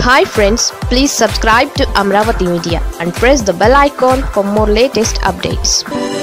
hi friends please subscribe to Amaravati media and press the bell icon for more latest updates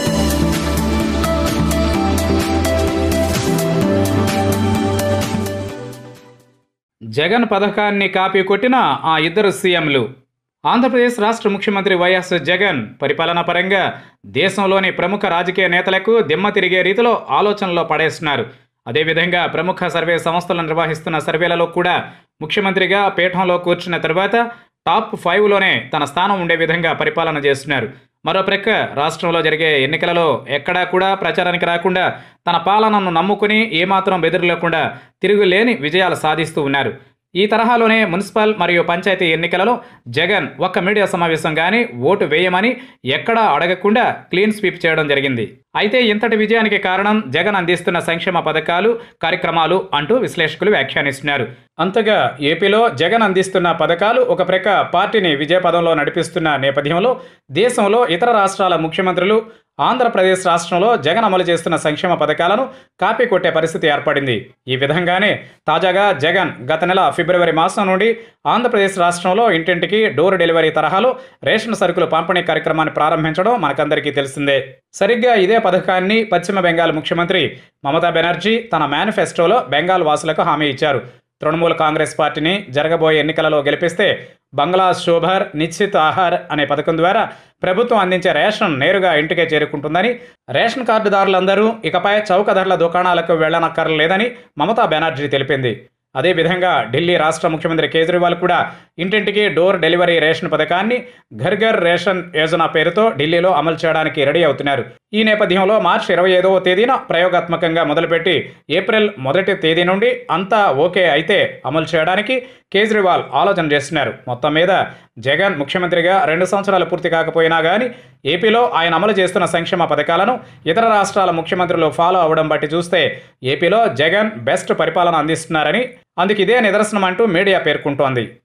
Jagan పథకాన్ని copy కొట్టిన ఆ ఇద్దరు సీఎంలు ఆంధ్రప్రదేశ్ రాష్ట్ర ముఖ్యమంత్రి వైఎస్ జగన్ పరిపాలన పరంగా దేశంలోని ప్రముఖ రాజకీయ నేతలకు దిమ్మ తిరిగే రీతిలో ఆలోచనలో పడేస్తున్నారు అదేవిధంగా ప్రముఖ సర్వే సంస్థలు నిర్వహిస్తున్న సర్వేలలో కూడా ముఖ్యమంత్రిగా పీఠంలో కూర్చున్న తర్వాత టాప్ ఫైవ్లోనే తన స్థానం ఉండే విధంగా పరిపాలన చేస్తున్నారు మరో ప్రక్క రాష్ట్రంలో జరిగే ఎన్నికలలో ఎక్కడా కూడా ప్రచారానికి రాకుండా తన పాలనను నమ్ముకుని ఏమాత్రం బెదిరలేకుండా తిరుగులేని విజయాలు సాధిస్తూ ఉన్నారు ఈ తరహాలోనే మున్సిపల్ మరియు పంచాయతీ ఎన్నికలలో జగన్ ఒక్క మీడియా సమావేశం కానీ ఓటు వేయమని ఎక్కడా అడగకుండా క్లీన్ స్వీప్ చేయడం జరిగింది అయితే ఇంతటి విజయానికి కారణం జగన్ అందిస్తున్న సంక్షేమ పథకాలు కార్యక్రమాలు అంటూ విశ్లేషకులు వ్యాఖ్యానిస్తున్నారు అంతగా ఏపీలో జగన్ అందిస్తున్న పథకాలు ఒక ప్రక్క పార్టీని విజయపదంలో నడిపిస్తున్న నేపథ్యంలో దేశంలో ఇతర రాష్ట్రాల ముఖ్యమంత్రులు ఆంధ్రప్రదేశ్ రాష్ట్రంలో జగన్ అమలు చేస్తున్న సంక్షేమ పథకాలను కాపీ కొట్టే పరిస్థితి ఏర్పడింది ఈ విధంగానే తాజాగా జగన్ గత నెల ఫిబ్రవరి మాసం నుండి ఆంధ్రప్రదేశ్ రాష్ట్రంలో ఇంటింటికి డోర్ డెలివరీ తరహాలో రేషన్ సరుకులు పంపిణీ కార్యక్రమాన్ని ప్రారంభించడం మనకందరికీ తెలిసిందే సరిగ్గా ఇదే పథకాన్ని పశ్చిమ బెంగాల్ ముఖ్యమంత్రి మమతా బెనర్జీ తన మేనిఫెస్టోలో బెంగాల్ వాసులకు హామీ ఇచ్చారు తృణమూల్ కాంగ్రెస్ పార్టీని జరగబోయే ఎన్నికలలో గెలిపిస్తే బంగ్లా శోభర్ నిశ్చిత్ ఆహార్ అనే పథకం ద్వారా ప్రభుత్వం అందించే రేషన్ నేరుగా ఇంటికే చేరుకుంటుందని రేషన్ కార్డుదారులందరూ ఇకపై చౌక ధరల దుకాణాలకు వెళ్లనక్కర్లేదని మమతా బెనర్జీ తెలిపింది అదేవిధంగా ఢిల్లీ రాష్ట్ర ముఖ్యమంత్రి కేజ్రీవాల్ కూడా ఇంటింటికి డోర్ డెలివరీ రేషన్ పథకాన్ని ఘర్ ఘర్ రేషన్ యోజన పేరుతో ఢిల్లీలో అమలు చేయడానికి రెడీ అవుతున్నారు ఈ నేపథ్యంలో మార్చి ఇరవై ఐదవ తేదీన ప్రయోగాత్మకంగా మొదలుపెట్టి ఏప్రిల్ మొదటి తేదీ నుండి అంతా ఓకే అయితే అమలు చేయడానికి కేజ్రీవాల్ ఆలోచన చేస్తున్నారు మొత్తం మీద జగన్ ముఖ్యమంత్రిగా రెండు సంవత్సరాలు పూర్తి కాకపోయినా కానీ ఏపీలో ఆయన అమలు చేస్తున్న సంక్షేమ పథకాలను ఇతర రాష్ట్రాల ముఖ్యమంత్రులు ఫాలో అవ్వడం బట్టి చూస్తే ఏపీలో జగన్ బెస్ట్ పరిపాలన అందిస్తున్నారని అందుకు ఇదే నిదర్శనం అంటూ మీడియా పేర్కొంటోంది